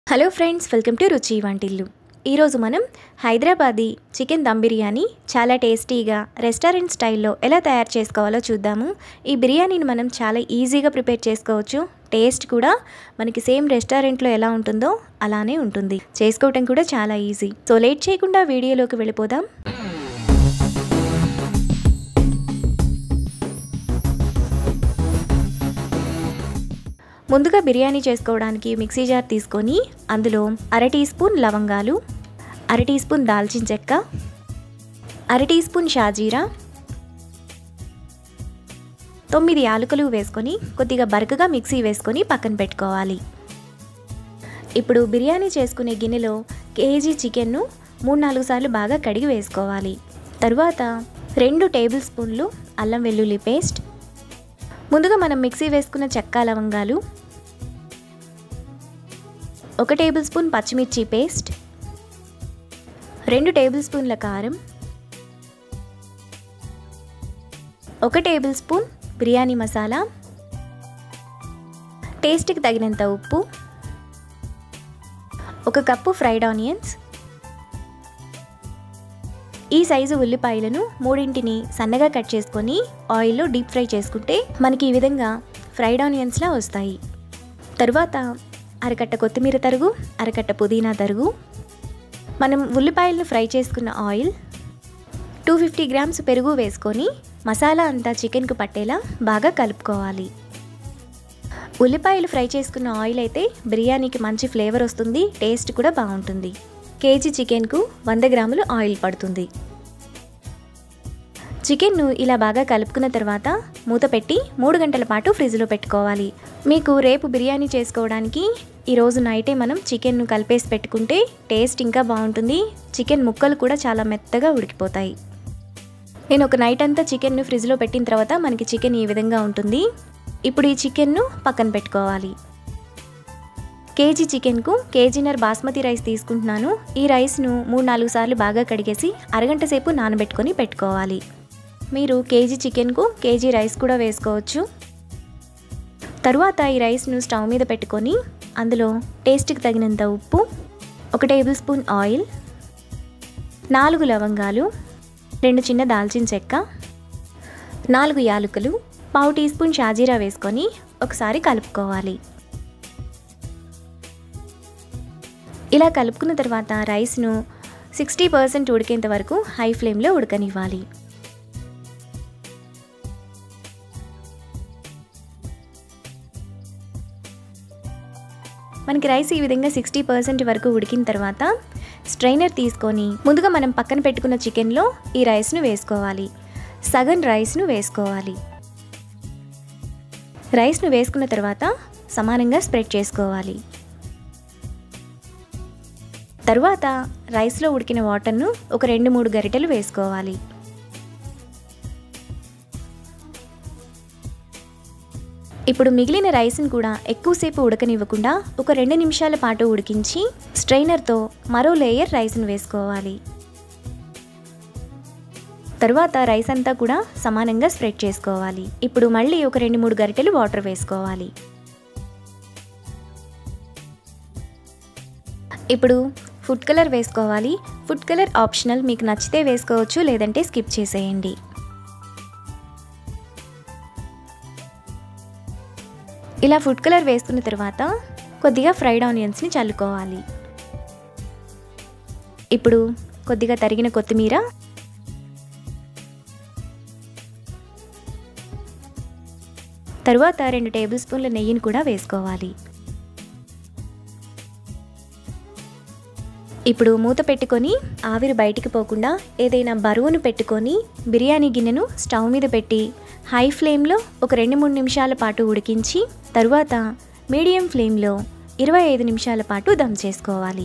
hello friends welcome to రుచి వంటిల్లు ఈరోజు మనం హైదరాబాదీ చికెన్ దమ్ బిర్యానీ చాలా టేస్టీగా రెస్టారెంట్ స్టైల్లో ఎలా తయారు చేసుకోవాలో చూద్దాము ఈ బిర్యానీని మనం చాలా ఈజీగా ప్రిపేర్ చేసుకోవచ్చు టేస్ట్ కూడా మనకి సేమ్ రెస్టారెంట్లో ఎలా ఉంటుందో అలానే ఉంటుంది చేసుకోవటం కూడా చాలా ఈజీ సో లేట్ చేయకుండా వీడియోలోకి వెళ్ళిపోదాం ముందుగా బిర్యానీ చేసుకోవడానికి మిక్సీ జార్ తీసుకొని అందులో అర టీ స్పూన్ లవంగాలు అర టీ స్పూన్ దాల్చిన చెక్క అర టీ స్పూన్ షాజీరా తొమ్మిది యాలకులు వేసుకొని కొద్దిగా బరకగా మిక్సీ వేసుకొని పక్కన పెట్టుకోవాలి ఇప్పుడు బిర్యానీ చేసుకునే గిన్నెలో కేజీ చికెన్ను మూడు నాలుగు సార్లు బాగా కడిగి వేసుకోవాలి తరువాత రెండు టేబుల్ స్పూన్లు అల్లం వెల్లుల్లి పేస్ట్ ముందుగా మనం మిక్సీ వేసుకున్న చెక్క లవంగాలు ఒక టేబుల్ స్పూన్ పచ్చిమిర్చి పేస్ట్ రెండు టేబుల్ స్పూన్ల కారం ఒక టేబుల్ స్పూన్ బిర్యానీ మసాలా టేస్ట్కి తగినంత ఉప్పు ఒక కప్పు ఫ్రైడ్ ఆనియన్స్ ఈ సైజు ఉల్లిపాయలను మూడింటిని సన్నగా కట్ చేసుకొని ఆయిల్లో డీప్ ఫ్రై చేసుకుంటే మనకి ఈ విధంగా ఫ్రైడ్ ఆనియన్స్లా వస్తాయి తరువాత అరకట్ట కొత్తిమీర తరుగు అరకట్ట పుదీనా తరుగు మనం ఉల్లిపాయలను ఫ్రై చేసుకున్న ఆయిల్ టూ ఫిఫ్టీ గ్రామ్స్ పెరుగు వేసుకొని మసాలా అంతా చికెన్కు పట్టేలా బాగా కలుపుకోవాలి ఉల్లిపాయలు ఫ్రై చేసుకున్న ఆయిల్ అయితే బిర్యానీకి మంచి ఫ్లేవర్ వస్తుంది టేస్ట్ కూడా బాగుంటుంది కేజీ చికెన్కు వంద గ్రాములు ఆయిల్ పడుతుంది చికెన్ను ఇలా బాగా కలుపుకున్న తర్వాత మూత పెట్టి మూడు గంటల పాటు ఫ్రిడ్జ్లో పెట్టుకోవాలి మీకు రేపు బిర్యానీ చేసుకోవడానికి ఈరోజు నైటే మనం చికెన్ను కలిపేసి పెట్టుకుంటే టేస్ట్ ఇంకా బాగుంటుంది చికెన్ ముక్కలు కూడా చాలా మెత్తగా ఉడికిపోతాయి నేను ఒక నైట్ అంతా చికెన్ను ఫ్రిడ్జ్లో పెట్టిన తర్వాత మనకి చికెన్ ఈ విధంగా ఉంటుంది ఇప్పుడు ఈ చికెన్ను పక్కన పెట్టుకోవాలి కేజీ చికెన్కు కేజీనర్ బాస్మతి రైస్ తీసుకుంటున్నాను ఈ రైస్ను మూడు నాలుగు సార్లు బాగా కడిగేసి అరగంట సేపు నానబెట్టుకొని పెట్టుకోవాలి మీరు కేజీ చికెన్కు కేజీ రైస్ కూడా వేసుకోవచ్చు తరువాత ఈ రైస్ను స్టవ్ మీద పెట్టుకొని అందులో టేస్ట్కి తగినంత ఉప్పు ఒక టేబుల్ స్పూన్ ఆయిల్ నాలుగు లవంగాలు రెండు చిన్న దాల్చిన చెక్క నాలుగు యాలకులు పావు టీ స్పూన్ షాజీరా వేసుకొని ఒకసారి కలుపుకోవాలి ఇలా కలుపుకున్న తర్వాత రైస్ను సిక్స్టీ పర్సెంట్ ఉడికేంత వరకు హై ఫ్లేమ్లో ఉడకనివ్వాలి మనకి రైస్ ఈ విధంగా సిక్స్టీ పర్సెంట్ వరకు ఉడికిన తర్వాత స్ట్రైనర్ తీసుకొని ముందుగా మనం పక్కన పెట్టుకున్న చికెన్లో ఈ రైస్ను వేసుకోవాలి సగం రైస్ను వేసుకోవాలి రైస్ను వేసుకున్న తర్వాత సమానంగా స్ప్రెడ్ చేసుకోవాలి తరువాత రైస్లో ఉడికిన వాటర్ను ఒక రెండు మూడు గరిటెలు వేసుకోవాలి ఇప్పుడు మిగిలిన రైస్ని కూడా ఎక్కువసేపు ఉడకనివ్వకుండా ఒక రెండు నిమిషాల పాటు ఉడికించి స్ట్రైనర్తో మరో లేయర్ రైస్ను వేసుకోవాలి తరువాత రైస్ అంతా కూడా సమానంగా స్ప్రెడ్ చేసుకోవాలి ఇప్పుడు మళ్ళీ ఒక రెండు మూడు గరిటెలు వాటర్ వేసుకోవాలి ఇప్పుడు ఫుడ్ కలర్ వేసుకోవాలి ఫుడ్ కలర్ ఆప్షనల్ మీకు నచ్చితే వేసుకోవచ్చు లేదంటే స్కిప్ చేసేయండి ఇలా ఫుడ్ కలర్ వేసుకున్న తర్వాత కొద్దిగా ఫ్రైడ్ ఆనియన్స్ని చల్లుకోవాలి ఇప్పుడు కొద్దిగా తరిగిన కొత్తిమీర తరువాత రెండు టేబుల్ స్పూన్ల నెయ్యిని కూడా వేసుకోవాలి ఇప్పుడు మూత పెట్టుకొని ఆవిరి బయటికి పోకుండా ఏదైనా బరువును పెట్టుకొని బిర్యానీ గిన్నెను స్టవ్ మీద పెట్టి హై ఫ్లేమ్లో ఒక రెండు మూడు నిమిషాల పాటు ఉడికించి తరువాత మీడియం ఫ్లేమ్లో ఇరవై ఐదు నిమిషాల పాటు దమ్ చేసుకోవాలి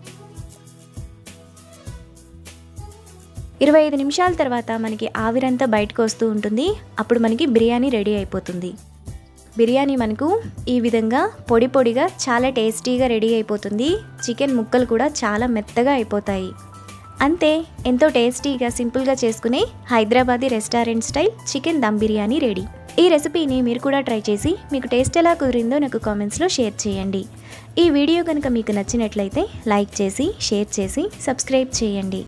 ఇరవై ఐదు నిమిషాల తర్వాత మనకి ఆవిరంతా బయటకు వస్తూ ఉంటుంది అప్పుడు మనకి బిర్యానీ రెడీ అయిపోతుంది బిర్యానీ మనకు ఈ విధంగా పొడి పొడిగా చాలా టేస్టీగా రెడీ అయిపోతుంది చికెన్ ముక్కలు కూడా చాలా మెత్తగా అయిపోతాయి అంతే ఎంతో టేస్టీగా సింపుల్గా చేసుకునే Hyderabadi restaurant style chicken dum biryani ready ఈ రెసిపీని మీరు కూడా ట్రై చేసి మీకు టేస్ట్ ఎలా కుదిరిందో నాకు కామెంట్స్లో షేర్ చేయండి ఈ వీడియో కనుక మీకు నచ్చినట్లయితే లైక్ చేసి షేర్ చేసి సబ్స్క్రైబ్ చేయండి